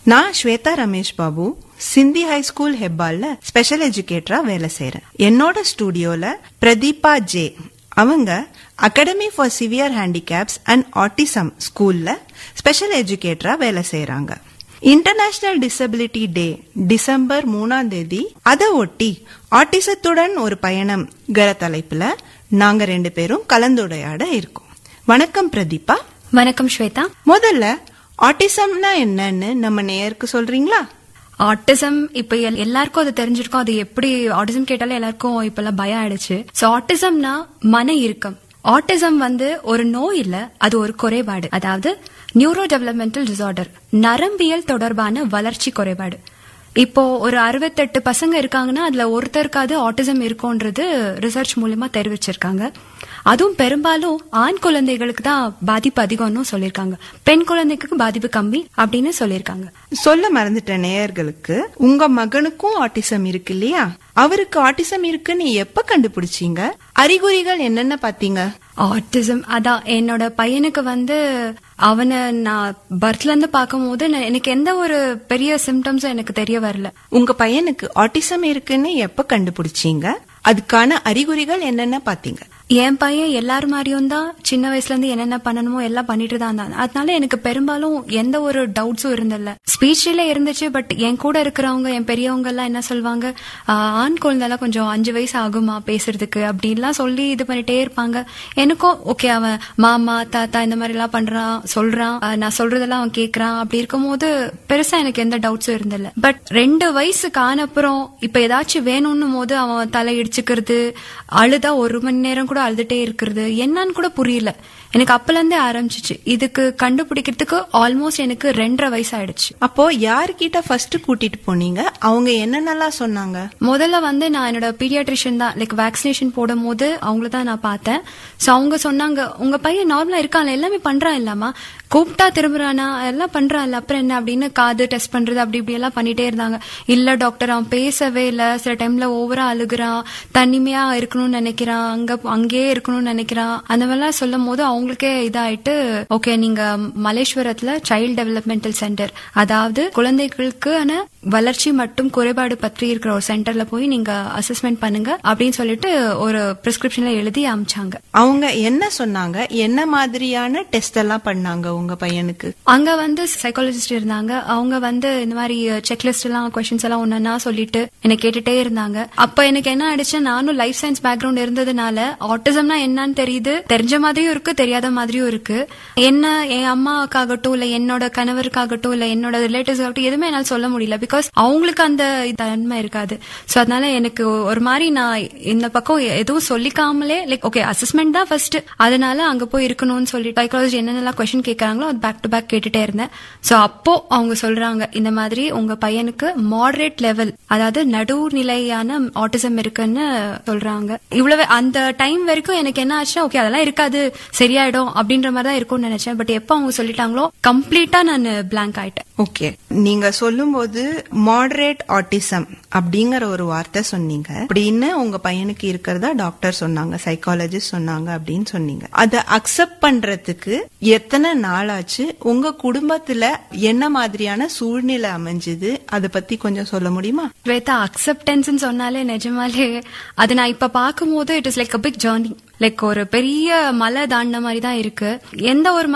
நான் Shweta Ramesh Babu Sindhi high school ஹெப்பால்ல special எஜுகேட்டரா வேலை செய்றேன் என்னோட ஸ்டூடியோல பிரதீபா ஜே அவங்க academy for severe handicaps and autism ஸ்கூல்ல ஸ்பெஷல் எஜுகேட்டரா வேலை செய்றாங்க இன்டர்நேஷனல் டிசபிலிட்டி டே டிசம்பர் மூணாம் தேதி அதை ஒட்டி ஆட்டிசத்துடன் ஒரு பயணம் கர தலைப்புல நாங்க ரெண்டு பேரும் கலந்துரையாட இருக்கோம் வணக்கம் பிரதீபா வணக்கம் ஸ்வேதா முதல்ல ஆட்டிசம்னா என்னன்னு நம்ம நேயருக்கு சொல்றீங்களா ஆட்டிசம் இப்ப எல்- எல்லாருக்கும் அது தெரிஞ்சிருக்கும் அது எப்படி ஆட்டிசம் கேட்டாலே எல்லாருக்கும் இப்பெல்லாம் பயம் ஆயிடுச்சு சோ ஆட்டிசம்னா மன இறுக்கம் ஆட்டிசம் வந்து ஒரு நோய் இல்ல அது ஒரு குறைபாடு அதாவது நியூரோ டெவலப்மெண்டல் டிசார்டர் நரம்பியல் தொடர்பான வளர்ச்சி குறைபாடு இப்போ ஒரு அறுபத்தெட்டு பசங்க இருக்காங்கன்னா அதுல ஒருத்தருக்காவது ஆட்டிசம் இருக்கும்ன்றது ரிசர்ச் மூலமா தெரிவிச்சிருக்காங்க அதுவும் பெரும்பாலும் ஆண் குழந்தைகளுக்கு தான் பாதிப்பு அதிகம்னு சொல்லியிருக்காங்க பெண் குழந்தைக்கு பாதிப்பு கம்மி அப்படின்னு சொல்லியிருக்காங்க சொல்ல மறந்துட்ட நேயர்களுக்கு உங்க மகனுக்கும் ஆட்டிசம் இருக்கு இல்லையா அவருக்கு ஆட்டிசம் இருக்குன்னு எப்ப கண்டுபிடிச்சீங்க அறிகுறிகள் என்னென்ன பாத்தீங்க ஆட்டிசம் அதான் என்னோட பையனுக்கு வந்து அவனை நான் பர்த்ல இருந்து பார்க்கும்போது நான் எனக்கு எந்த ஒரு பெரிய சிம்டம்ஸும் எனக்கு தெரிய வரல உங்க பையனுக்கு ஆட்டிசம் இருக்குன்னு எப்ப கண்டுபிடிச்சீங்க அதுக்கான அறிகுறிகள் என்னென்ன பாத்தீங்க என் பையன் எல்லாரும் மாதிரியும் தான் சின்ன வயசுல இருந்து என்னென்ன பண்ணணுமோ எல்லாம் பண்ணிட்டு தான் இருந்தான் அதனால எனக்கு பெரும்பாலும் எந்த ஒரு டவுட்ஸும் இருந்தில்ல ஸ்பீச்ல இருந்துச்சு பட் என் கூட இருக்கிறவங்க என் பெரியவங்க எல்லாம் என்ன சொல்வாங்க "ஆஹ், ஆண் குழந்தைலாம் கொஞ்சம் அஞ்சு வயசு ஆகுமா பேசுறதுக்கு அப்படின்லாம் சொல்லி இது பண்ணிட்டே இருப்பாங்க எனக்கும் ஓகே அவன் மாமா தாத்தா இந்த மாதிரி எல்லாம் பண்றான் சொல்றான் ஆஹ், நான் சொல்றதெல்லாம் அவன் கேக்குறான் அப்படி இருக்கும்போது பெருசா எனக்கு எந்த டவுட்ஸும் இருந்தில்ல பட் ரெண்டு வயசுக்கு ஆன அப்புறம் இப்ப ஏதாச்சும் வேணும்னும் போது அவன் தலை இடிச்சுக்கிறது அழுதா ஒரு மணி நேரம் கூட அழுதுட்டே இருக்கிறது என்னன்னு கூட புரியல எனக்கு அப்பல இருந்தே ஆரம்பிச்சிச்சு இதுக்கு கண்டுபிடிக்கிறதுக்கு ஆல்மோஸ்ட் எனக்கு ரெண்டரை வயசு ஆயிடுச்சு அப்போ யாருக்கிட்ட ஃபர்ஸ்ட் கூட்டிட்டு போனீங்க அவங்க என்னென்னலாம் சொன்னாங்க முதல்ல வந்து நான் என்னோட பீடியாட்ரிஷியன் தான் லைக் வேக்சினேஷன் போடும் போது அவங்கள தான் நான் பார்த்தேன் சோ அவங்க சொன்னாங்க உங்க பையன் நார்மலா இருக்கான்ல எல்லாமே பண்றான் இல்லாமா கூப்பிட்டா திரும்புறானா எல்லாம் பண்றான்ல அப்புறம் என்ன அப்படின்னு காது டெஸ்ட் பண்றது அப்படி இப்படி எல்லாம் பண்ணிட்டே இருந்தாங்க இல்ல டாக்டர் அவன் பேசவே இல்ல சில டைம்ல ஓவரா அழுகுறான் தனிமையா இருக்கணும்னு நினைக்கிறான் அங்க அங்கேயே இருக்கணும்னு நினைக்கிறான் அந்த மாதிரிலாம் சொல்லும் போது அவங்களுக்கே இதாயிட்டு ஓகே நீங்க மலேஸ்வரத்துல சைல்ட் டெவலப்மெண்டல் சென்டர் அதாவது குழந்தைகளுக்கான வளர்ச்சி மற்றும் குறைபாடு பற்றி இருக்கிற ஒரு சென்டர்ல போய் நீங்க அசஸ்மெண்ட் பண்ணுங்க அப்படின்னு சொல்லிட்டு ஒரு பிரிஸ்கிரிப்ஷன்ல எழுதி அமிச்சாங்க அவங்க என்ன சொன்னாங்க என்ன மாதிரியான டெஸ்ட் எல்லாம் பண்ணாங்க உங்க பையனுக்கு அங்க வந்து சைக்காலஜிஸ்ட் இருந்தாங்க அவங்க வந்து இந்த மாதிரி செக்லிஸ்ட் எல்லாம் கொஸ்டின்ஸ் எல்லாம் ஒன்னா சொல்லிட்டு என்ன கேட்டுட்டே இருந்தாங்க அப்ப எனக்கு என்ன ஆயிடுச்சு நானும் லைஃப் சயின்ஸ் பேக்ரவுண்ட் இருந்ததுனால ஆட்டிசம்னா என்னன்னு தெரியுது தெரிஞ்ச மாதிரியும் இருக்கு தெரியாத மாதிரியும் இருக்கு என்ன என் அம்மாவுக்காகட்டும் இல்ல என்னோட கணவருக்காகட்டும் இல்ல என்னோட ரிலேட்டிவ்ஸ் ஆகட்டும் எதுவுமே என்னால சொல்ல முடியல பிகாஸ் அவங்களுக்கு அந்த தன்மை இருக்காது சோ அதனால எனக்கு ஒரு மாதிரி நான் இந்த பக்கம் எதுவும் சொல்லிக்காமலே லைக் ஓகே அசஸ்மெண்ட் தான் ஃபர்ஸ்ட் அதனால அங்க போய் இருக்கணும்னு சொல்லி சைக்காலஜி என்னென்னலாம் கொஸ்டின் கேட்கறாங்களோ அது பேக் டு பேக் கேட்டுட்டே இருந்தேன் சோ அப்போ அவங்க சொல்றாங்க இந்த மாதிரி உங்க பையனுக்கு மாடரேட் லெவல் அதாவது நடுநிலையான ஆட்டிசம் இருக்குன்னு சொல்றாங்க இவ்வளவு அந்த டைம் வரைக்கும் எனக்கு என்ன ஆச்சுன்னா ஓகே அதெல்லாம் இருக்காது சரியாயிடும் அப்படின்ற மாதிரி தான் இருக்கும்னு நினைச்சேன் பட் எப்போ அவங்க சொல்லிட்டாங்களோ கம்ப்ளீட்டா நான் பிளாங்க் ஆயிட்டேன் ஓகே நீங்க சொல்லும்போது மாடரேட் ஆட்டிசம் அப்படிங்கிற ஒரு வார்த்தை சொன்னீங்க அப்படின்னு உங்க பையனுக்கு இருக்கிறதா டாக்டர் சொன்னாங்க சைக்காலஜிஸ்ட் சொன்னாங்க அப்படின்னு சொன்னீங்க அதை அக்செப்ட் பண்றதுக்கு எத்தனை நாளாச்சு உங்க குடும்பத்துல என்ன மாதிரியான சூழ்நிலை அமைஞ்சுது அதை பத்தி கொஞ்சம் சொல்ல முடியுமா ஸ்வேதா அக்செப்டன்ஸ் சொன்னாலே நிஜமாலே அது நான் இப்ப பார்க்கும்போது it is like a big journey like ஒரு பெரிய மலை தாண்டின மாதிரி தான் இருக்கு எந்த ஒரு